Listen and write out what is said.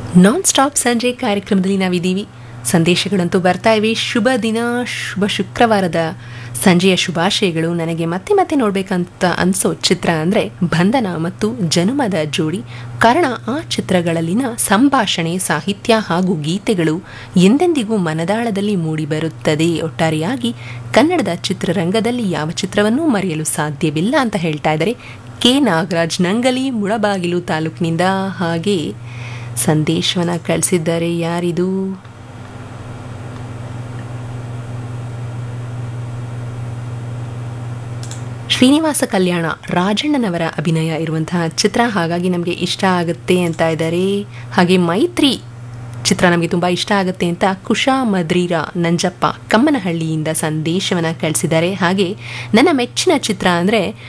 non stop ಸಂಜೆ ಕಾರ್ಯಕ್ರಮದಲ್ಲಿ ನಾವಿದ್ದೀವಿ ಸಂದೇಶಗಳಂತೂ ಬರ್ತಾ ಇವೆ ಶುಭ ದಿನ ಶುಭ ಶುಕ್ರವಾರದ ಸಂಜೆಯ ಶುಭಾಶಯಗಳು ನನಗೆ ಮತ್ತೆ ಮತ್ತೆ ನೋಡ್ಬೇಕಂತ ಅನ್ಸೋ ಚಿತ್ರ ಅಂದರೆ ಬಂಧನ ಮತ್ತು ಜನುಮದ ಜೋಡಿ ಕಾರಣ ಆ ಚಿತ್ರಗಳಲ್ಲಿನ ಸಂಭಾಷಣೆ ಸಾಹಿತ್ಯ ಹಾಗೂ ಗೀತೆಗಳು ಎಂದೆಂದಿಗೂ ಮನದಾಳದಲ್ಲಿ ಮೂಡಿಬರುತ್ತದೆ ಒಟ್ಟಾರೆಯಾಗಿ ಕನ್ನಡದ ಚಿತ್ರರಂಗದಲ್ಲಿ ಯಾವ ಚಿತ್ರವನ್ನೂ ಮರೆಯಲು ಸಾಧ್ಯವಿಲ್ಲ ಅಂತ ಹೇಳ್ತಾ ಇದ್ದಾರೆ ಕೆ ನಾಗರಾಜ್ ನಂಗಲಿ ಮುಳಬಾಗಿಲು ತಾಲೂಕಿನಿಂದ ಹಾಗೆ ಸಂದೇಶವನ್ನ ಕಳಿಸಿದ್ದಾರೆ ಯಾರಿದು ಶ್ರೀನಿವಾಸ ಕಲ್ಯಾಣ ರಾಜಣ್ಣನವರ ಅಭಿನಯ ಇರುವಂತಹ ಚಿತ್ರ ಹಾಗಾಗಿ ನಮಗೆ ಇಷ್ಟ ಆಗುತ್ತೆ ಅಂತ ಇದ್ದಾರೆ ಹಾಗೆ ಮೈತ್ರಿ ಚಿತ್ರ ನಮಗೆ ತುಂಬ ಇಷ್ಟ ಆಗುತ್ತೆ ಅಂತ ಕುಶಾ ಮದ್ರೀರ ನಂಜಪ್ಪ ಕಮ್ಮನಹಳ್ಳಿಯಿಂದ ಸಂದೇಶವನ್ನು ಕಳಿಸಿದ್ದಾರೆ ಹಾಗೆ ನನ್ನ ಮೆಚ್ಚಿನ ಚಿತ್ರ ಅಂದರೆ